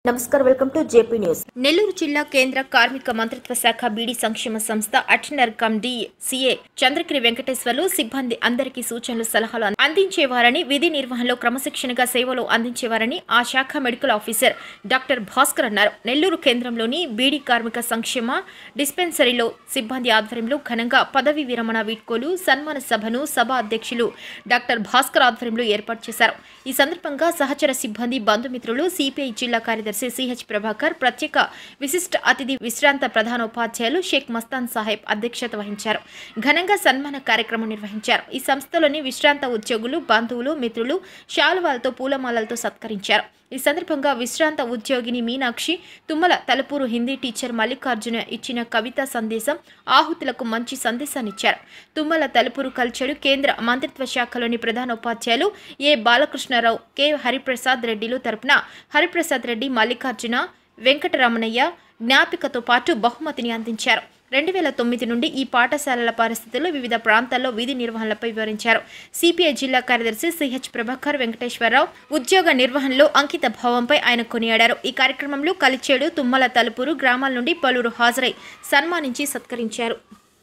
నమస్కారం welcome to JP news Nellore జిల్లా కేంద్ర కార్మిక మంత్రిత్వ శాఖ బీడీ సంక్షేమ సంస్థ attender cum D CA Chandragiri Venkateswarlu సిబ్బంది అందరికీ సూచనలు సలహాలు అందించేవారని విధి నిర్వహణలో క్రమశిక్షణగా సేవలు అందించేవారని ఆ శాఖ మెడికల్ ఆఫీసర్ డాక్టర్ భాస్కర్ అన్నారు నెల్లూరు కేంద్రంలోని బీడీ కార్మిక సంక్షేమ డిస్పెన్సరీలో సిబ్బంది ఆధ్వర్యంలో ఘనంగా పదవి విరమణ వీడ్కోలు సన్మాన సభను సభ అధ్యక్షులు డాక్టర్ భాస్కర్ ఆధ్వర్యంలో ఏర్పాటు చేశారు ఈ సందర్భంగా సహచర సిబ్బంది బంధుమిత్రులు సిపిఐ జిల్లా కార్యదర్శి సిహెచ్ ప్రభాకర్ ప్రత్యేక విశిష్ట అతిథి విశ్రాంత ప్రధానోపాధ్యాయులు షేక్ మస్తాన్ సాహెబ్ అధ్యక్షత వహించారు ఘనంగా సన్మాన కార్యక్రమం నిర్వహించారు ఈ సంస్థలోని విశ్రాంత ఉద్యోగులు బంధువులు మిత్రులు శాలువాలతో పూలమాలలతో సత్కరించారు ఈ సందర్భంగా విశ్రాంత ఉద్యోగిని మీనాక్షి తుమ్మల తలుపూరు హిందీ టీచర్ మల్లికార్జున ఇచ్చిన కవితా సందేశం ఆహుతులకు మంచి సందేశాన్నిచ్చారు తుమ్మల తలుపూరు కల్చరు కేంద్ర మంత్రిత్వ శాఖలోని ప్రధానోపాధ్యాయులు ఏ బాలకృష్ణారావు కె హరిప్రసాద్ రెడ్డిలు తరపున హరిప్రసాద్ రెడ్డి మల్లికార్జున వెంకటరమణయ్య జ్ఞాపికతో పాటు బహుమతిని అందించారు రెండు వేల తొమ్మిది నుండి ఈ పాఠశాలల పరిస్థితుల్లో వివిధ ప్రాంతాల్లో విధి నిర్వహణలపై వివరించారు సిపిఐ జిల్లా కార్యదర్శి సిహెచ్ ప్రభాకర్ వెంకటేశ్వరరావు ఉద్యోగ నిర్వహణలో అంకిత భావంపై ఆయన కొనియాడారు ఈ కార్యక్రమంలో కలిచేడు తుమ్మల తలుపురు గ్రామాల నుండి పలువురు హాజరై సన్మానించి సత్కరించారు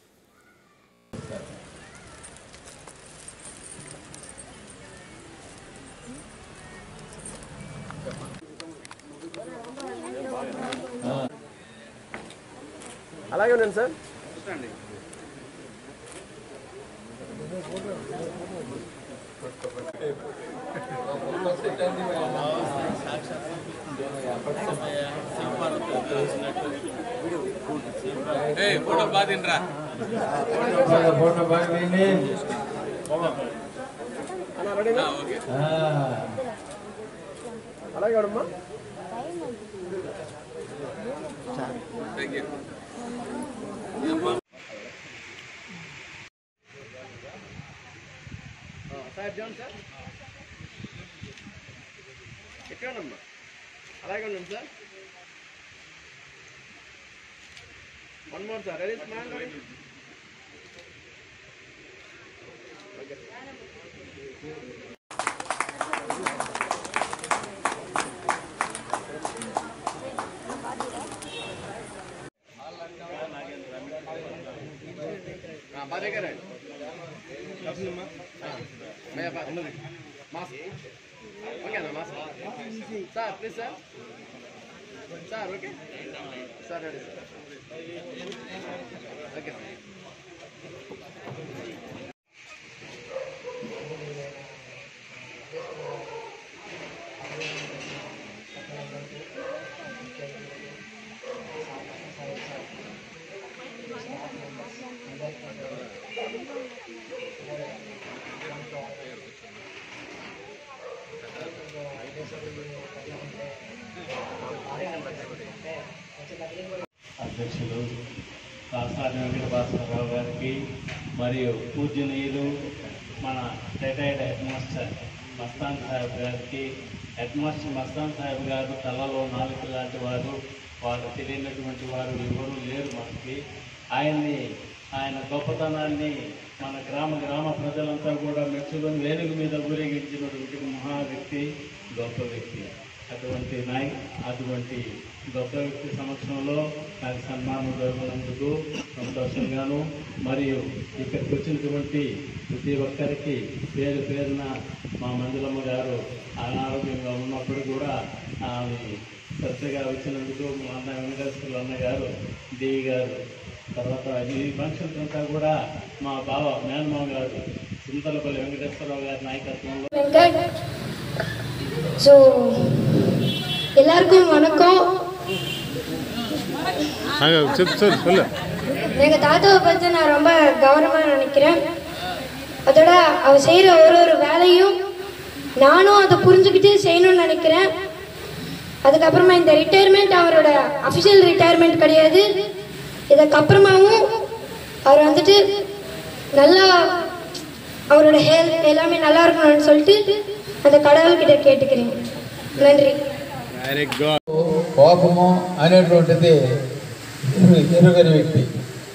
అలాగే ఉండండి సార్ ఫోటో బాగా తినరా ఫోటో బాగా తీయండి. అన్న రెడీనా ఓకే ఆ, అలాగే ఉండమ్మా thank you sir John sir ఎక్కడ ఉండమ్మా అలాగే ఉండండి sir one more sir ready smile మా దగ్గర రండి కప్సమ్మా భయ్యా బా ఉన్నది మాస్క్ ఓకేనా mask sir please sir sir okay sir ready sir okay sir అధ్యక్షులు కాసాని వెంకట భాస్కరరావు గారికి మరియు పూజనీయులు మన retired head master Mastan Saheb గారికి హెడ్ మాస్టర్ మస్తాన్ సాహెబ్ గారు తలలో నాలుగు లాంటి వారు వారు తెలియనటువంటి వారు ఎవరు లేరు మనకి ఆయన్ని ఆయన గొప్పతనాన్ని మన గ్రామ గ్రామ ప్రజలంతా కూడా మెచ్చుకొని వేదిక మీద ఊరేగించినటువంటి మహా వ్యక్తి గొప్ప వ్యక్తి అటువంటి నాయ్ అటువంటి గొప్ప వ్యక్తి సమక్షంలో నాకు సన్మానం జరుగుతున్నందుకు సంతోషంగాను మరియు ఇక్కడికి వచ్చినటువంటి ప్రతి ఒక్కరికి పేరు పేరున మా మంజులమ్మ గారు అనారోగ్యంగా ఉన్నప్పుడు కూడా ఆమె శ్రద్ధగా వచ్చినందుకు మా అన్న వెంకటేశ్వర అన్న గారు దేవి గారు తర్వాత ఈ ఫంక్షన్స్ అంతా కూడా మా బావ మేనమామ గారు చింతలపల్లి వెంకటేశ్వరరావు గారి నాయకత్వంలో வெங்கட் ஸோ எல்லாருக்கும் வணக்கம் எங்கள் தாத்தாவை பற்றி நான் ரொம்ப கௌரவமாக நினைக்கிறேன் அதோட அவர் செய்கிற ஒரு ஒரு வேலையும் நானும் அதை புரிஞ்சுக்கிட்டு செய்யணும்னு நினைக்கிறேன் அதுக்கப்புறமா இந்த ரிட்டையர்மெண்ட் அவரோட அஃபிஷியல் ரிட்டையர்மெண்ட் கிடையாது இதுக்கப்புறமாவும் அவர் வந்துட்டு நல்லா அவரோட ஹெல்த் எல்லாமே நல்லா இருக்கணும்னு சொல்லிட்டு அந்த கடவுள்கிட்ட கேட்டுக்கிறேன் நன்றி కోపము అనేటువంటిది ఎరు- ఎరుగని వ్యక్తి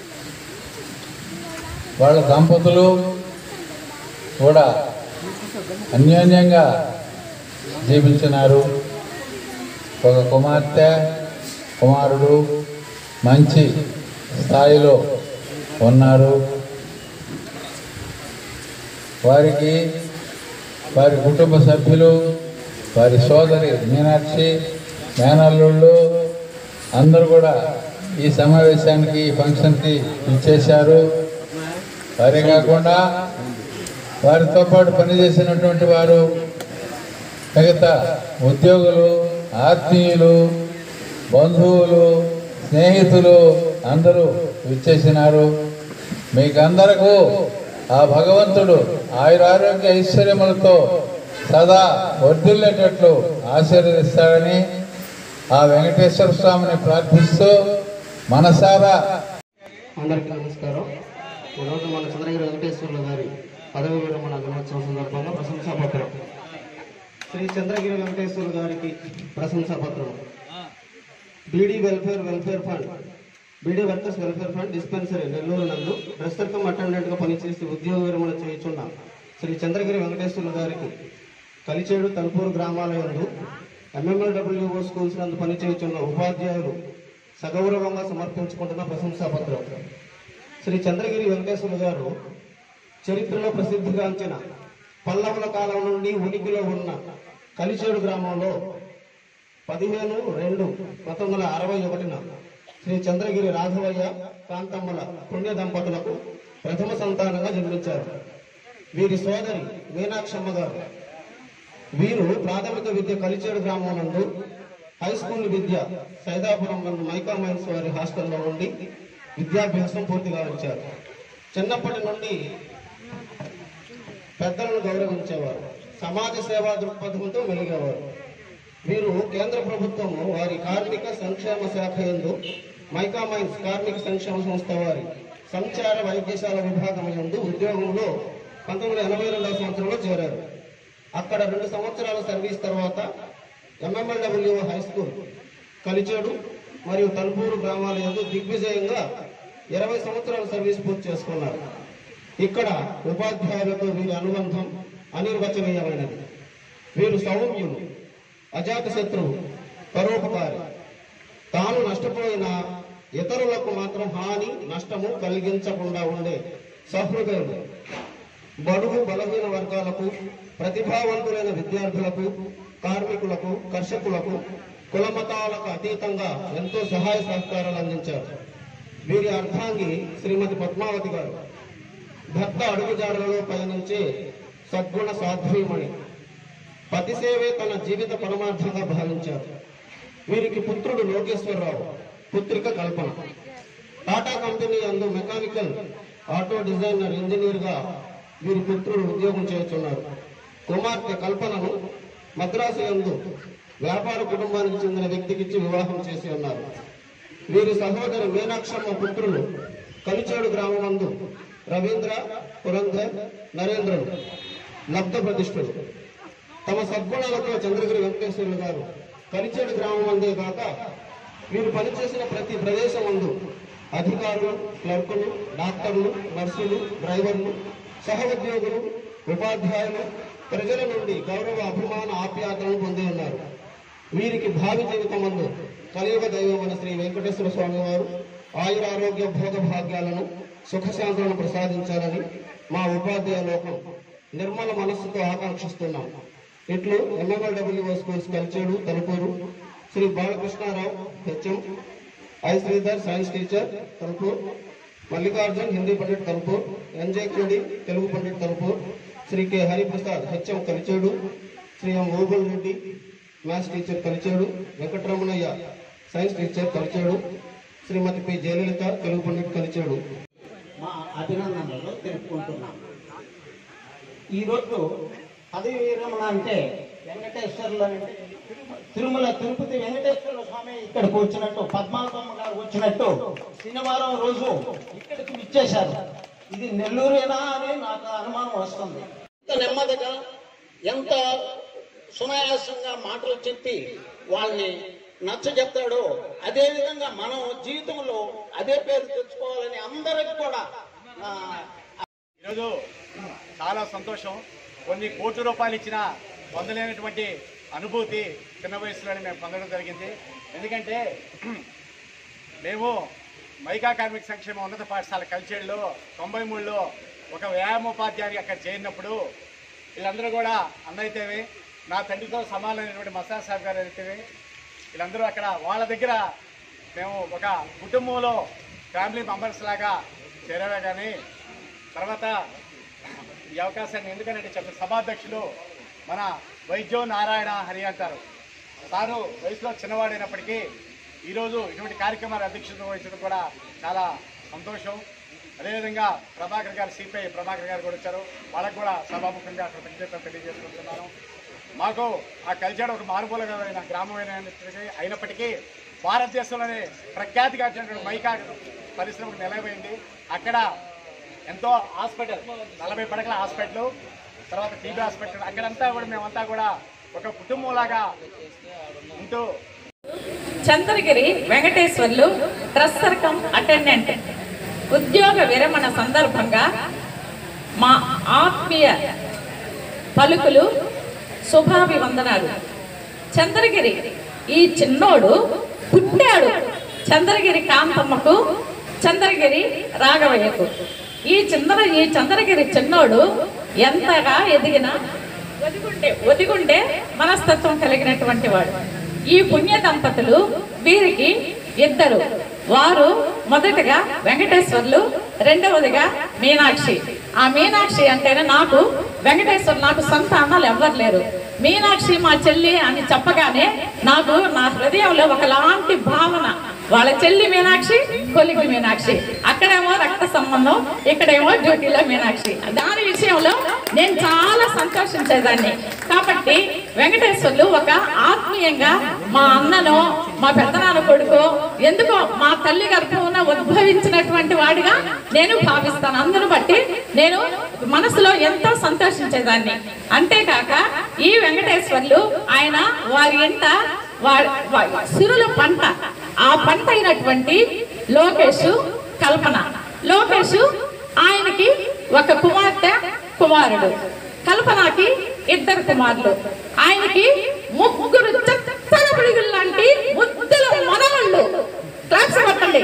వాళ్ళ దంపతులు కూడా అన్యోన్యంగా జీవించినారు ఒక కుమార్తె కుమారుడు మంచి స్థాయిలో ఉన్నారు వారికి వారి కుటుంబ సభ్యులు వారి సోదరి మీనాక్షి మేనల్లుళ్ళు అందరూ కూడా ఈ సమావేశానికి ఈ ఫంక్షన్కి ఇచ్చేశారు వారే కాకుండా వారితో పాటు పనిచేసినటువంటి వారు మిగతా ఉద్యోగులు ఆత్మీయులు బంధువులు స్నేహితులు అందరూ ఇచ్చేసినారు మీకందరకు ఆ భగవంతుడు ఆయురారోగ్య ఐశ్వర్యములతో సదా వర్ధిల్లేటట్లు ఆశీర్వదిస్తాడని ఆ వెంకటేశ్వర స్వామిని ప్రార్థిస్తూ మనసారా అందరికీ నమస్కారం ఈరోజు మన చంద్రగిరి వెంకటేశ్వర్లు గారి పదవి విరమణ దినోత్సవం సందర్భంగా ప్రశంసాపత్రం శ్రీ చంద్రగిరి వెంకటేశ్వర్లు గారికి ప్రశంసాపత్రం beedi welfare welfare fund beedi workers welfare fund dispensary Nellore నందు ప్రస్తుతం అటెండెంట్గా పనిచేసి ఉద్యోగ విరమణ చేయుచున్న శ్రీ చంద్రగిరి వెంకటేశ్వర్లు గారికి కలిచేడు తలుపూరు గ్రామాల యందు ఎంఎంఎల్డబ్ల్యూఓ స్కూల్స్ నందు పనిచేయుచున్న ఉపాధ్యాయులు సగౌరవంగా సమర్పించుకుంటున్న ప్రశంసాపత్రం శ్రీ చంద్రగిరి వెంకటేశ్వర గారు చరిత్రలో ప్రసిద్ధిగాంచిన పల్లవుల కాలం నుండి ఉనికిలో ఉన్న కలిచేడు గ్రామంలో పదిహేను రెండు పంతొమ్మిది వందల అరవై ఒకటిన శ్రీ చంద్రగిరి రాఘవయ్య కాంతమ్మల పుణ్య దంపతులకు ప్రథమ సంతానంగా జన్మించారు వీరి సోదరి మీనాక్షమ్మ గారు వీరు ప్రాథమిక విద్య కలిచేడు గ్రామం నందు హై స్కూల్ విద్య సైదాపురం నందు మైకా మైన్స్ వారి హాస్టల్లో ఉండి విద్యాభ్యాసం పూర్తి గావించారు చిన్నప్పటి నుండి పెద్దలను గౌరవించేవారు సమాజ సేవా దృక్పథంతో వెలిగేవారు వీరు కేంద్ర ప్రభుత్వము వారి కార్మిక సంక్షేమ శాఖ యందు మైకా మైన్స్ కార్మిక సంక్షేమ సంస్థ వారి సంచార వైద్యశాల విభాగం యందు ఉద్యోగంలో పంతొమ్మిది వందల ఎనభై రెండవ సంవత్సరంలో చేరారు అక్కడ రెండు సంవత్సరాల సర్వీస్ తర్వాత ఎంఎంఎల్డబ్ల్యూ హై స్కూల్ కలిచేడు మరియు తలుపూరు గ్రామాల యందు దిగ్విజయంగా ఇరవై సంవత్సరాల సర్వీస్ పూర్తి చేసుకున్నారు ఇక్కడ ఉపాధ్యాయులతో వీరి అనుబంధం అనిర్వచనీయమైనది వీరు సౌమ్యులు అజాత శత్రువు పరోపకారి తాను నష్టపోయిన ఇతరులకు మాత్రం హాని నష్టము కలిగించకుండా ఉండే సహృదయుడు బడుగు బలహీన వర్గాలకు ప్రతిభావంతులైన విద్యార్థులకు కార్మికులకు కర్షకులకు కులమతాలకు అతీతంగా ఎంతో సహాయ సహకారాలు అందించారు వీరి అర్ధాంగి శ్రీమతి పద్మావతి గారు భర్త అడుగుజాడలలో పయనించే సద్గుణ సాధ్వీమణి పతి సేవే తన జీవిత పరమార్థంగా భావించారు వీరికి పుత్రుడు లోకేశ్వరరావు పుత్రిక కల్పన టాటా కంపెనీ అందు మెకానికల్ ఆటో డిజైనర్ ఇంజనీర్ గా వీరి పుత్రుడు ఉద్యోగం చేస్తున్నారు కుమార్తె కల్పనను మద్రాసు యందు వ్యాపార కుటుంబానికి చెందిన వ్యక్తికిచ్చి వివాహం చేసి ఉన్నారు వీరి సహోదరి మీనాక్షమ్మ పుత్రులు కలిచేడు గ్రామమందు రవీంద్ర పురంధర్ నరేంద్రులు లబ్ధ ప్రతిష్ఠులు తమ సద్గుణాలతో చంద్రగిరి వెంకటేశ్వరులు గారు కలిచేడు గ్రామం అందే కాక వీరు పనిచేసిన ప్రతి ప్రదేశం అందు అధికారులు క్లర్కులు డాక్టర్లు నర్సులు డ్రైవర్లు సహ ఉద్యోగులు ఉపాధ్యాయులు ప్రజల నుండి గౌరవ అభిమాన ఆప్యాయతలను పొంది ఉన్నారు వీరికి భావి జీవితం అందు కలియుగ దైవమైన శ్రీ వెంకటేశ్వర స్వామి వారు ఆయురారోగ్య భోగ భాగ్యాలను సుఖశాంతులను ప్రసాదించాలని మా ఉపాధ్యాయ లోకం నిర్మల మనస్సుతో ఆకాంక్షిస్తున్నాం ఇట్లు MMLWO schools Kalichedu Talupuru Shri Balakrishnarao HM I Sridhar science teacher Talupur Mallikarjun Hindi pandit Talupur NJ KD Telugu pandit Talupur Shri K Hariprasad HM Kalichedu Shri M Obul Reddy maths teacher Kalichedu Venkataramanaiah science teacher Kalichedu Shrimati P Jayalalitha Telugu pandit Kalichedu మా అభినందనలు తెలుపుకుంటున్నాం ఈరోజు పదవి విరమణ అంటే వెంకటేశ్వర్లు అంటే తిరుమల తిరుపతి వెంకటేశ్వర స్వామి ఇక్కడికి వచ్చినట్టు పద్మావతమ్మ గారు వచ్చినట్టు శనివారం రోజు ఇక్కడికి ఇచ్చేశారు ఇది నెల్లూరేనా అని నాకు అనుమానం వస్తుంది ఎంత నెమ్మదిగా ఎంత సునాయాసంగా మాటలు చెప్పి వాళ్ళని నచ్చ చెప్తాడో అదే విధంగా మనం జీవితంలో అదే పేరు తెచ్చుకోవాలని అందరికి కూడా ఆ, ఈరోజు చాలా సంతోషం కొన్ని కోట్ల రూపాయలు ఇచ్చిన పొందలేనటువంటి అనుభూతి చిన్న వయసులోనే మేము పొందడం జరిగింది ఎందుకంటే మేము మైకా కార్మిక సంక్షేమ ఉన్నత పాఠశాల కల్చేడులో తొంభై మూడులో ఒక వ్యాయామోపాధ్యాయుని అక్కడ చేరినప్పుడు వీళ్ళందరూ కూడా అన్నైతేవి నా తండ్రితో సమానమైనటువంటి మసా సాహెబ్ గారు అయితేవి వీళ్ళందరూ అక్కడ వాళ్ళ దగ్గర మేము ఒక కుటుంబంలో ఫ్యామిలీ మెంబర్స్ లాగా చేరామే కానీ తర్వాత ఈ అవకాశాన్ని ఎందుకంటే చెప్పిన సభాధ్యక్షులు మన వైద్యో నారాయణ హరి అంటారు తాను వయసులో చిన్నవాడైనప్పటికీ ఈరోజు ఇటువంటి కార్యక్రమాల అధ్యక్షత వహించడం కూడా చాలా సంతోషం అదేవిధంగా ప్రభాకర్ గారు సిపిఐ ప్రభాకర్ గారు కూడా వచ్చారు వాళ్ళకు కూడా సభాముఖంగా కృతజ్ఞతలు తెలియజేసుకుంటున్నాను మాకు ఆ కల్చర్ ఒక మారుమూలమైన గ్రామమైన అయినప్పటికీ భారతదేశంలోనే ప్రఖ్యాతిగాంచినటువంటి మైకా పరిశ్రమకు నిలబడింది అక్కడ ఎంతో హాస్పిటల్ నలభై పడకల హాస్పిటల్ తర్వాత టీబీ హాస్పిటల్ అక్కడంతా కూడా మేమంతా కూడా ఒక కుటుంబంలాగా ఉంటూ చంద్రగిరి వెంకటేశ్వర్లు ట్రస్సర్ కమ్ అటెండెంట్ ఉద్యోగ విరమణ సందర్భంగా మా ఆత్మీయ పలుకులు శుభాభివందనాలు చంద్రగిరి ఈ చిన్నోడు పుట్టాడు చంద్రగిరి కాంతమ్మకు చంద్రగిరి రాఘవయ్యకు ఈ చంద్ర ఈ చంద్రగిరి చిన్నోడు ఎంతగా ఎదిగినా ఒదిగుండే ఒదిగుండే మనస్తత్వం కలిగినటువంటి వాడు ఈ పుణ్య దంపతులు వీరికి ఇద్దరు వారు మొదటగా వెంకటేశ్వర్లు రెండవదిగా మీనాక్షి ఆ మీనాక్షి అంటేనే నాకు వెంకటేశ్వర్ నాకు సొంత అన్నలు ఎవ్వరు లేరు మీనాక్షి మా చెల్లి అని చెప్పగానే నాకు నా హృదయంలో ఒకలాంటి భావన వాళ్ళ చెల్లి మీనాక్షి కొలికి మీనాక్షి అక్కడేమో రక్త సంబంధం ఇక్కడేమో డ్యూటీలో మీనాక్షి దాని విషయంలో నేను చాలా సంతోషించేదాన్ని కాబట్టి వెంకటేశ్వర్లు ఒక ఆత్మీయంగా మా అన్నను మా పెద్దనాన్న కొడుకు ఎందుకో మా తల్లి గర్భమున ఉద్భవించినటువంటి వాడిగా నేను భావిస్తాను అందును బట్టి నేను మనసులో ఎంతో సంతోషించేదాన్ని అంతేకాక ఈ వెంకటేశ్వర్లు ఆయన వారి ఇంట వా- వా- సిరుల పంట ఆ పంట అయినటువంటి లోకేష్ కల్పన లోకేష్ ఆయనకి ఒక కుమార్తె కుమారుడు కల్పనకి ఇద్దరు కుమారులు ఆయనకి ముగ్గురు చక్కల పిడుగులు లాంటి ముద్దల మనవళ్ళు క్లాప్స్ కొట్టండి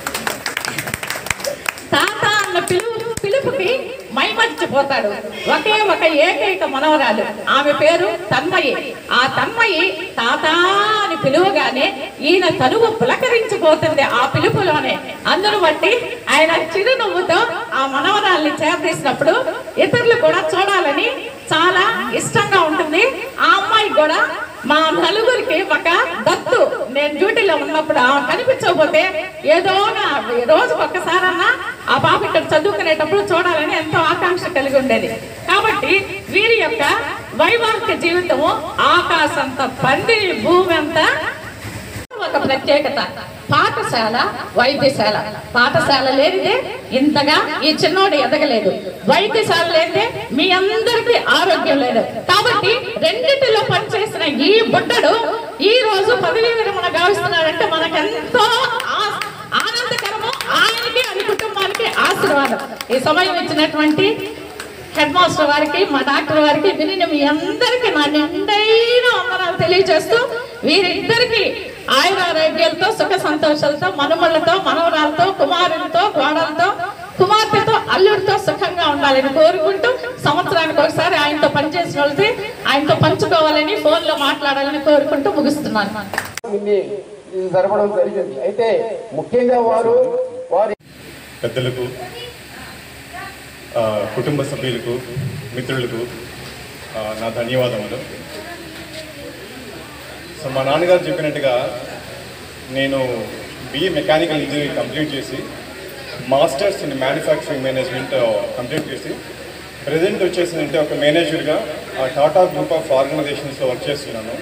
తాత అన్న పిలుపు పిలుపుకి మైమర్చిపోతాడు ఒకే ఒక ఏకైక మనవరాలు ఆమె పేరు తన్మయి ఆ తన్మయి తాత అని పిలువగానే ఈయన తనువు పులకరించిపోతుంది ఆ పిలుపులోనే అందును బట్టి ఆయన చిరునవ్వుతో ఆ మనవరాల్ని చేరదీసినప్పుడు ఇతరులు కూడా చూడాలని చాలా ఇష్టంగా ఉంటుంది ఆ అమ్మాయి కూడా మా నలుగురికి ఒక దత్తు నేను డ్యూటీలో ఉన్నప్పుడు ఆమె కనిపించకపోతే ఏదో నా- రోజు ఒక్కసారన్నా ఆ పాప ఇక్కడ చదువుకునేటప్పుడు చూడాలని ఎంతో ఆకాంక్ష కలిగి ఉండేది కాబట్టి వీరి యొక్క వైవాహిక జీవితము ఆకాశంత పంది భూమి అంతా ఒక ప్రత్యేకత పాఠశాల వైద్యశాల పాఠశాల లేనిదే ఇంతగా ఈ చిన్నోడు ఎదగలేదు వైద్యశాల లేనిదే మీ అందరికీ ఆరోగ్యం లేదు కాబట్టి రెండింటిలో పనిచేసిన ఈ బుడ్డడు ఈ రోజు పదవీ విరమణ గావిస్తున్నాడంటే మనకెంతో ఆ- ఆనందకరము ఆయనకి అని కుటుంబానికి ఆశీర్వాదం ఈ సమయం ఇచ్చినటువంటి హెడ్ మాస్టర్ వారికి మా డాక్టర్ వారికి విని మీ అందరికీ నా నిండైన వందనాలు తెలియజేస్తూ వీరిద్దరికి ఆయురారోగ్యాలతో సుఖ సంతోషాలతో మనుమళ్ళతో మనవరాలతో కుమారులతో కోడలతో కుమార్తెతో అల్లుడితో సుఖంగా ఉండాలని కోరుకుంటూ సంవత్సరానికి ఒకసారి ఆయనతో పనిచేసిన వాళ్ళకి ఆయనతో పంచుకోవాలని ఫోన్లో మాట్లాడాలని కోరుకుంటూ ముగిస్తున్నాను ఇది జరపడం జరిగింది అయితే ముఖ్యంగా వారు వారి పెద్దలకు ఆ, కుటుంబ సభ్యులకు మిత్రులకు ఆ, నా ధన్యవాదములు సో మా నాన్నగారు చెప్పినట్టుగా నేను బిఏ మెకానికల్ ఇంజనీరింగ్ కంప్లీట్ చేసి masters in manufacturing management complete చేసి ప్రజెంట్ వచ్చేసిందంటే ఒక మేనేజర్గా టాటా గ్రూప్ ఆఫ్ ఆర్గనైజేషన్స్లో వర్క్ చేస్తున్నాను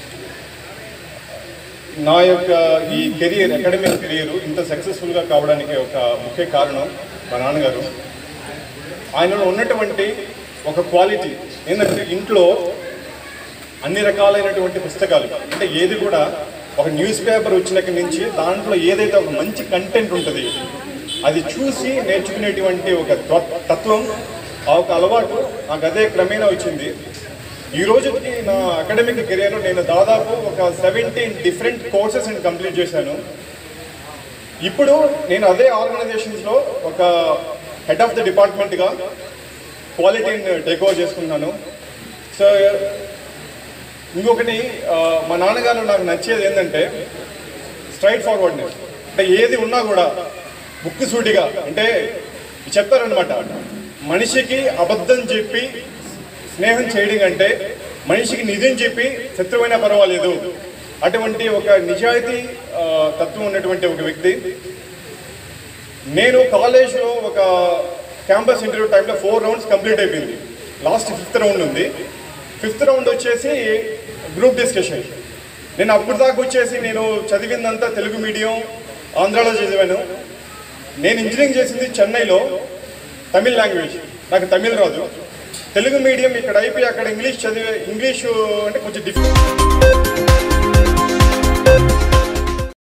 నా యొక్క ఈ కెరియర్ అకాడమిక్ కెరియర్ ఇంత సక్సెస్ఫుల్గా కావడానికి ఒక ముఖ్య కారణం మా నాన్నగారు ఆయనలో ఉన్నటువంటి ఒక క్వాలిటీ ఏంటంటే ఇంట్లో అన్ని రకాలైనటువంటి పుస్తకాలు అంటే ఏది కూడా ఒక న్యూస్ పేపర్ వచ్చినక్కడి నుంచి దాంట్లో ఏదైతే ఒక మంచి కంటెంట్ ఉంటుంది అది చూసి నేర్చుకునేటువంటి ఒక త్వ- తత్వం ఆ ఒక అలవాటు నాకు అదే క్రమేణా వచ్చింది ఈ రోజుకి నా అకాడమిక్ కెరియర్లో నేను దాదాపు ఒక సెవెంటీన్ డిఫరెంట్ కోర్సెస్ నేను కంప్లీట్ చేశాను ఇప్పుడు నేను అదే ఆర్గనైజేషన్స్లో ఒక హెడ్ ఆఫ్ ద డిపార్ట్మెంట్గా క్వాలిటీని టేక్ ఓవర్ చేసుకుంటున్నాను సో ఇంకొకటి ఆ, మా నాన్నగారు నాకు నచ్చేది ఏంటంటే స్ట్రైట్ ఫార్వర్డ్నెస్ అంటే ఏది ఉన్నా కూడా ముక్కు సూటిగా అంటే చెప్తారనమాట మనిషికి అబద్ధం చెప్పి స్నేహం చేయడం కంటే మనిషికి నిజం చెప్పి శత్రువైనా పర్వాలేదు అటువంటి ఒక నిజాయితీ ఆ, తత్వం ఉన్నటువంటి ఒక వ్యక్తి నేను కాలేజ్లో ఒక క్యాంపస్ ఇంటర్వ్యూ టైంలో ఫోర్ రౌండ్స్ కంప్లీట్ అయిపోయింది లాస్ట్ ఫిఫ్త్ రౌండ్ ఉంది ఫిఫ్త్ రౌండ్ వచ్చేసి గ్రూప్ డిస్కషన్ నేను అప్పుడు దాకా వచ్చేసి నేను చదివిందంతా తెలుగు మీడియం ఆంధ్రాలో చదివాను నేను ఇంజనీరింగ్ చేసింది చెన్నైలో తమిళ్ లాంగ్వేజ్ నాకు తమిళ్ రాదు తెలుగు మీడియం ఇక్కడ అయిపోయి అక్కడ ఇంగ్లీష్ చదివే ఇంగ్లీషు అంటే కొంచెం డిఫరెంట్